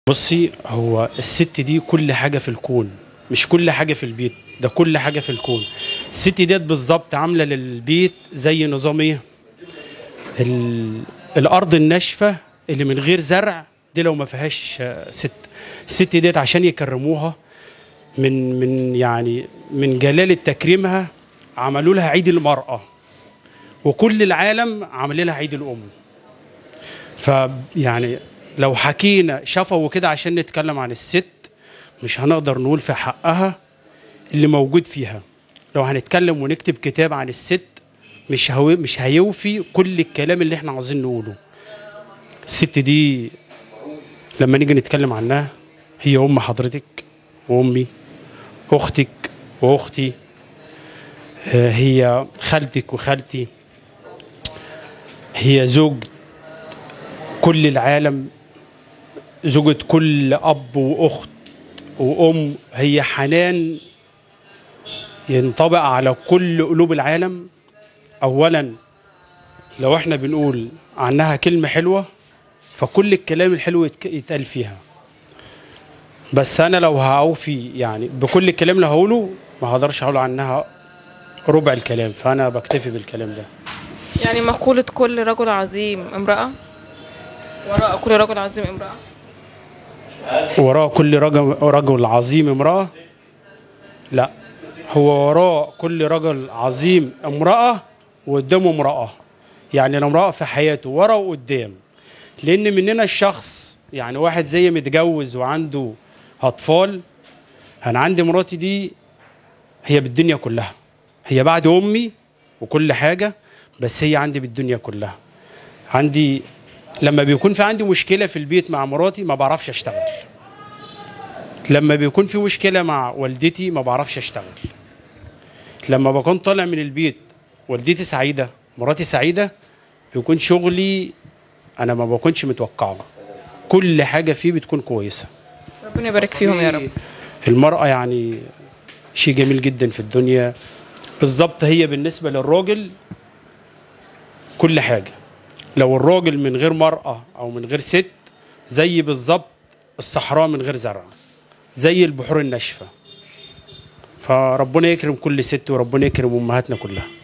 بصي هو الست دي كل حاجة في الكون مش كل حاجة في البيت ده كل حاجة في الكون الست ديت بالظبط عاملة للبيت زي نظام ايه ال... الأرض الناشفة اللي من غير زرع دي لو ما فيهاش آه، ست الست ديت عشان يكرموها من من يعني من جلالة تكريمها عملوا لها عيد المرأة وكل العالم عامل لها عيد الأم فيعني لو حكينا شفوي كده عشان نتكلم عن الست مش هنقدر نقول في حقها اللي موجود فيها لو هنتكلم ونكتب كتاب عن الست مش هو مش هيوفي كل الكلام اللي احنا عاوزين نقوله الست دي لما نيجي نتكلم عنها هي ام حضرتك وامي اختك واختي آه، هي خالتك وخالتي هي زوج كل العالم زوجة كل أب وأخت وأم هي حنان ينطبق على كل قلوب العالم أولا لو احنا بنقول عنها كلمة حلوة فكل الكلام الحلو يتك- يتقال فيها بس أنا لو هأوفي يعني بكل الكلام اللي هقوله ما هقدرش أقول عنها ربع الكلام فأنا بكتفي بالكلام ده يعني مقولة كل رجل عظيم امرأة وراء كل رجل عظيم امرأة وراء كل رجل, رجل عظيم امرأة لا هو وراء كل رجل عظيم امرأة وقدامه امرأة يعني الامرأة في حياته ورا وقدام لأن مننا الشخص يعني واحد زي متجوز وعنده أطفال أنا عندي مراتي دي هي بالدنيا كلها هي بعد أمي وكل حاجة بس هي عندي بالدنيا كلها عندي لما بيكون في عندي مشكلة في البيت مع مراتي ما بعرفش أشتغل لما بيكون في مشكلة مع والدتي ما بعرفش أشتغل لما بكون طالع من البيت والدتي سعيدة مراتي سعيدة بيكون شغلي أنا ما بكونش متوقعه كل حاجة فيه بتكون كويسة ربنا يبارك فيهم يا رب المرأة يعني شيء جميل جدا في الدنيا بالظبط هي بالنسبة للراجل كل حاجة لو الراجل من غير مرأة أو من غير ست زي بالظبط الصحراء من غير زرع زي البحور الناشفة فربنا يكرم كل ست وربنا يكرم أمهاتنا كلها